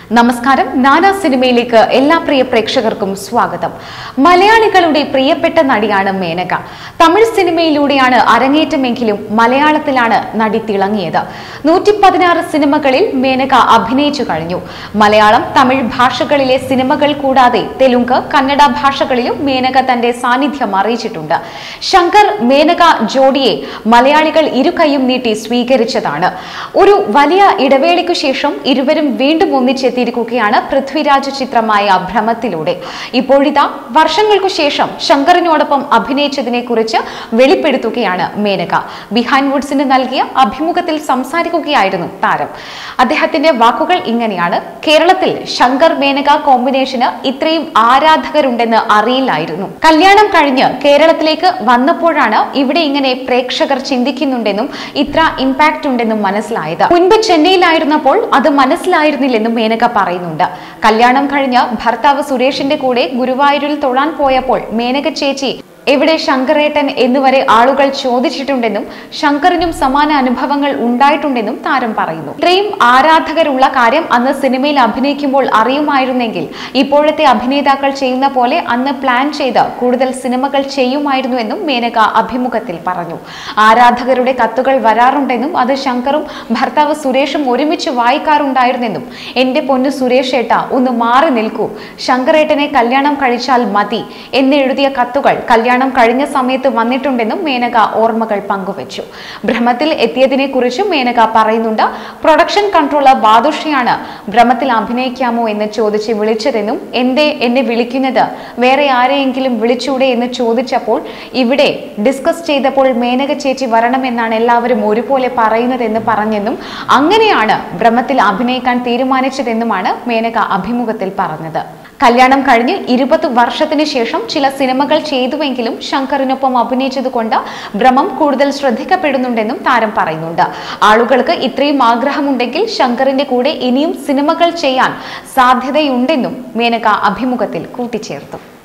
നമസ്കാരം നാനാ സിനിമയിലേക്ക് എല്ലാ പ്രിയ പ്രേക്ഷകർക്കും സ്വാഗതം മലയാളികളുടെ പ്രിയപ്പെട്ട നടിയാണ് മേനക തമിഴ് സിനിമയിലൂടെയാണ് അരങ്ങേറ്റമെങ്കിലും മലയാളത്തിലാണ് നടി തിളങ്ങിയത് നൂറ്റി പതിനാറ് സിനിമകളിൽ മേനക അഭിനയിച്ചു കഴിഞ്ഞു മലയാളം തമിഴ് ഭാഷകളിലെ സിനിമകൾ കൂടാതെ തെലുങ്ക് കന്നഡ ഭാഷകളിലും മേനക തന്റെ സാന്നിധ്യം അറിയിച്ചിട്ടുണ്ട് ശങ്കർ മേനക ജോഡിയെ മലയാളികൾ ഇരു കൈയും നീട്ടി സ്വീകരിച്ചതാണ് ഒരു വലിയ ഇടവേളയ്ക്കു ശേഷം ഇരുവരും വീണ്ടും ഒന്നിച്ചെത്തിയിരിക്കുകയാണ് പൃഥ്വിരാജ് ചിത്രമായ ഭ്രമത്തിലൂടെ ഇപ്പോഴിതാ വർഷങ്ങൾക്കു ശേഷം ശങ്കറിനോടൊപ്പം അഭിനയിച്ചതിനെ കുറിച്ച് വെളിപ്പെടുത്തുകയാണ് മേനക ബിഹൈൻഡ് വുഡ്സിന് നൽകിയ അഭിമുഖത്തിൽ സംസാരിക്കുകയായിരുന്നു താരം അദ്ദേഹത്തിന്റെ വാക്കുകൾ ഇങ്ങനെയാണ് കേരളത്തിൽ ശങ്കർ മേനക കോമ്പിനേഷന് ഇത്രയും ആരാധകരുണ്ടെന്ന് അറിയില്ലായിരുന്നു കല്യാണം കഴിഞ്ഞ് കേരളത്തിലേക്ക് വന്നപ്പോഴാണ് ഇവിടെ ഇങ്ങനെ പ്രേക്ഷകർ ചിന്തിക്കുന്നുണ്ടെന്നും ഇത്ര ഇമ്പാക്ട് ഉണ്ടെന്നും മനസ്സിലായത് മുൻപ് ചെന്നൈയിലായിരുന്നപ്പോൾ അത് മനസ്സിലായിരുന്നില്ലെന്നും മേനക പറയുന്നുണ്ട് കല്യാണം കഴിഞ്ഞ് ഭർത്താവ് സുരേഷിന്റെ കൂടെ ഗുരുവായൂരിൽ തൊഴാൻ പോയപ്പോൾ മേനക ചേച്ചി എവിടെ ശങ്കറേട്ടൻ എന്നുവരെ ആളുകൾ ചോദിച്ചിട്ടുണ്ടെന്നും ശങ്കറിനും സമാന അനുഭവങ്ങൾ ഉണ്ടായിട്ടുണ്ടെന്നും താരം പറയുന്നു ഇത്രയും ആരാധകരുള്ള കാര്യം അന്ന് സിനിമയിൽ അഭിനയിക്കുമ്പോൾ അറിയുമായിരുന്നെങ്കിൽ ഇപ്പോഴത്തെ അഭിനേതാക്കൾ ചെയ്യുന്ന പോലെ അന്ന് പ്ലാൻ ചെയ്ത് കൂടുതൽ സിനിമകൾ ചെയ്യുമായിരുന്നുവെന്നും മേനക അഭിമുഖത്തിൽ പറഞ്ഞു ആരാധകരുടെ കത്തുകൾ വരാറുണ്ടെന്നും അത് ശങ്കറും ഭർത്താവ് സുരേഷും ഒരുമിച്ച് വായിക്കാറുണ്ടായിരുന്നെന്നും എന്റെ പൊന്നു സുരേഷ് ഏട്ട ഒന്ന് മാറി നിൽക്കൂ ശങ്കറേട്ടനെ കല്യാണം കഴിച്ചാൽ മതി എന്നെഴുതിയ കത്തുകൾ കല്യാണം കഴിഞ്ഞ സമയത്ത് വന്നിട്ടുണ്ടെന്നും മേനക ഓർമ്മകൾ പങ്കുവച്ചു ഭ്രമത്തിൽ എത്തിയതിനെ കുറിച്ചും മേനക പറയുന്നുണ്ട് പ്രൊഡക്ഷൻ കൺട്രോളർ ബാദുഷയാണ് ഭ്രമത്തിൽ അഭിനയിക്കാമോ എന്ന് ചോദിച്ച് വിളിച്ചതെന്നും എന്തേ എന്നെ വിളിക്കുന്നത് വേറെ ആരെയെങ്കിലും വിളിച്ചൂടെ എന്ന് ചോദിച്ചപ്പോൾ ഇവിടെ ഡിസ്കസ് ചെയ്തപ്പോൾ മേനക ചേച്ചി വരണമെന്നാണ് എല്ലാവരും ഒരുപോലെ പറയുന്നതെന്ന് പറഞ്ഞെന്നും അങ്ങനെയാണ് ഭ്രമത്തിൽ അഭിനയിക്കാൻ തീരുമാനിച്ചതെന്നുമാണ് മേനക അഭിമുഖത്തിൽ പറഞ്ഞത് കല്യാണം കഴിഞ്ഞ് ഇരുപത് വർഷത്തിന് ശേഷം ചില സിനിമകൾ ചെയ്തുവെങ്കിലും ശങ്കറിനൊപ്പം അഭിനയിച്ചതുകൊണ്ട് ഭ്രമം കൂടുതൽ ശ്രദ്ധിക്കപ്പെടുന്നുണ്ടെന്നും താരം പറയുന്നുണ്ട് ആളുകൾക്ക് ഇത്രയും ആഗ്രഹമുണ്ടെങ്കിൽ ശങ്കറിന്റെ കൂടെ ഇനിയും സിനിമകൾ ചെയ്യാൻ സാധ്യതയുണ്ടെന്നും മേനക അഭിമുഖത്തിൽ കൂട്ടിച്ചേർത്തു